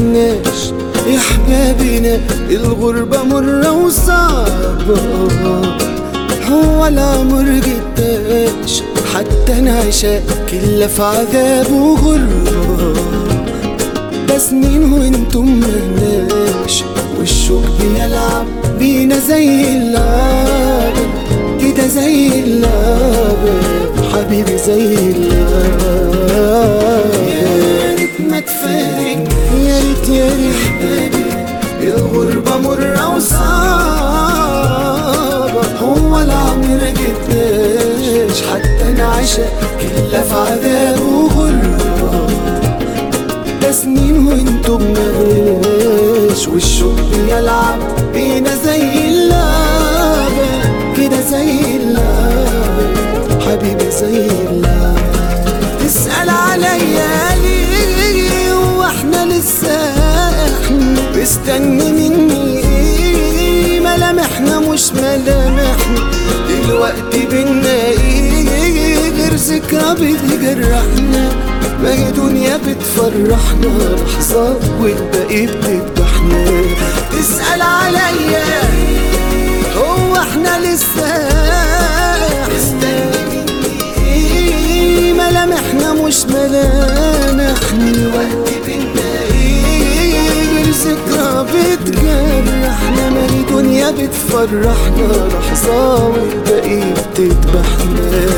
مهناش يا حبابنا الغربة مرة وصعبة هو العمر جداش حتى نعيشها كلها في عذاب وغربة ده سنين وانتم مهناش والشوق بيلعب بينا زي اللعبة كده زي اللعبة حبيبي زي اللعبة يا ريت ما تفارق يا ريت يا ريت حبيبي الغربة مرة وصعبة هو العمر جداش حتى نعيشها كلها في عذاب وغربة ده سنين وانتم مغلاش والشوق بيلعب بينا زي اللعبة كده زي اللعبة حبيبي زي اللعبة تسأل عليا ليه واحنا لسه احنا مستني مني ايه ملامحنا مش ملامحنا دلوقتي بينا ايه غير ذكرى بتجرحنا ما هي دنيا بتفرحنا لحظة والباقي بتذبحنا تسأل عليا هو احنا لسه مستني ايه ملامحنا مش ملامحنا الوقت بينا ايه غير ذكرى بتجرحنا ما هي دنيا بتفرحنا لحظة والباقي بتذبحنا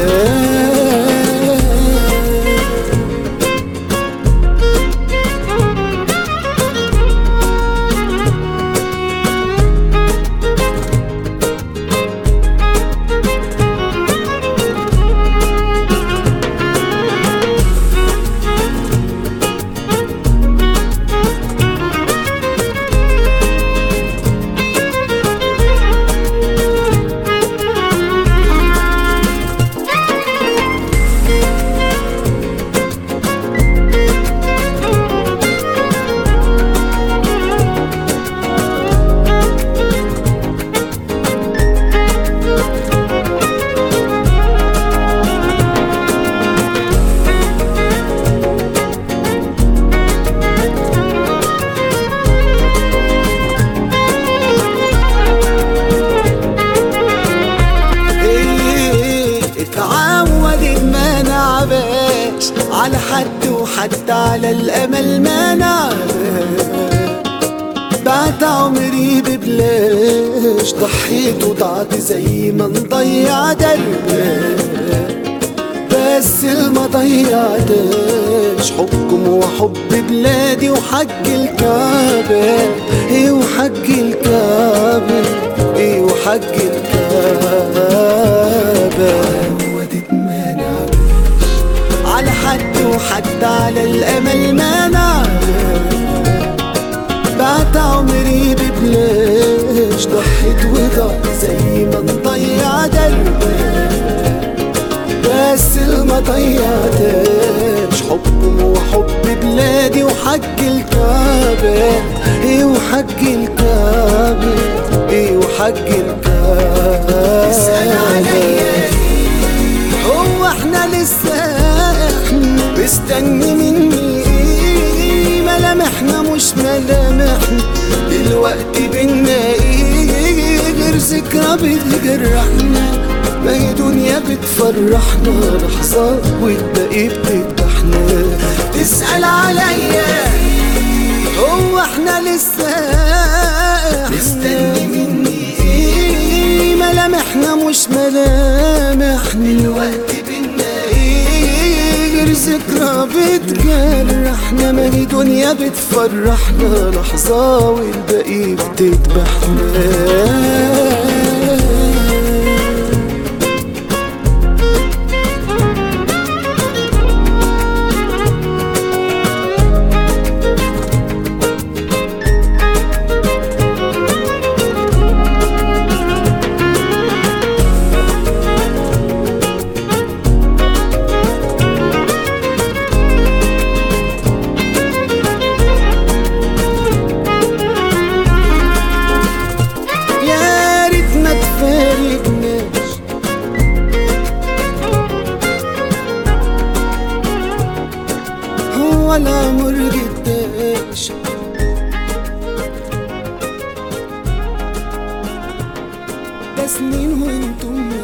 إيه اتعود ما نعباش على حد وحتى على الامل ما نعباش بعد عمري ببلاش ضحيت وضعت زي ما نضيع دربي بس ما ضيعتش حبكم وحب بلادي وحج الكعبة ايه وحج الكعبة ايه وحج الكعبة ودت ما نعرفش على حد وحتى على الامل ما نعرف بعد عمري ببلاش ضحيت وضعت زي ما نضيع دربي بس ما ضيعتش حبكم وحب بلادي وحج الكعبة ايه وحج الكعبة ايه وحج الكعبة اسأل عليا هو احنا لسه احنا مستني مني ايه ملامحنا مش ملامحنا دلوقتي بينا ايه غير ذكرى بتجرحنا ما هي دنيا بتفرحنا لحظة والباقي بتذبحنا تسأل عليا هو احنا لسه مستني مني ايه ملامحنا مش ملامحنا الوقت بينا ايه غير ذكرى بتجرحنا ما هي دنيا بتفرحنا لحظة والباقي بتذبحنا يا ريت ما تفارقناش هو العمر جداش سنين وانتم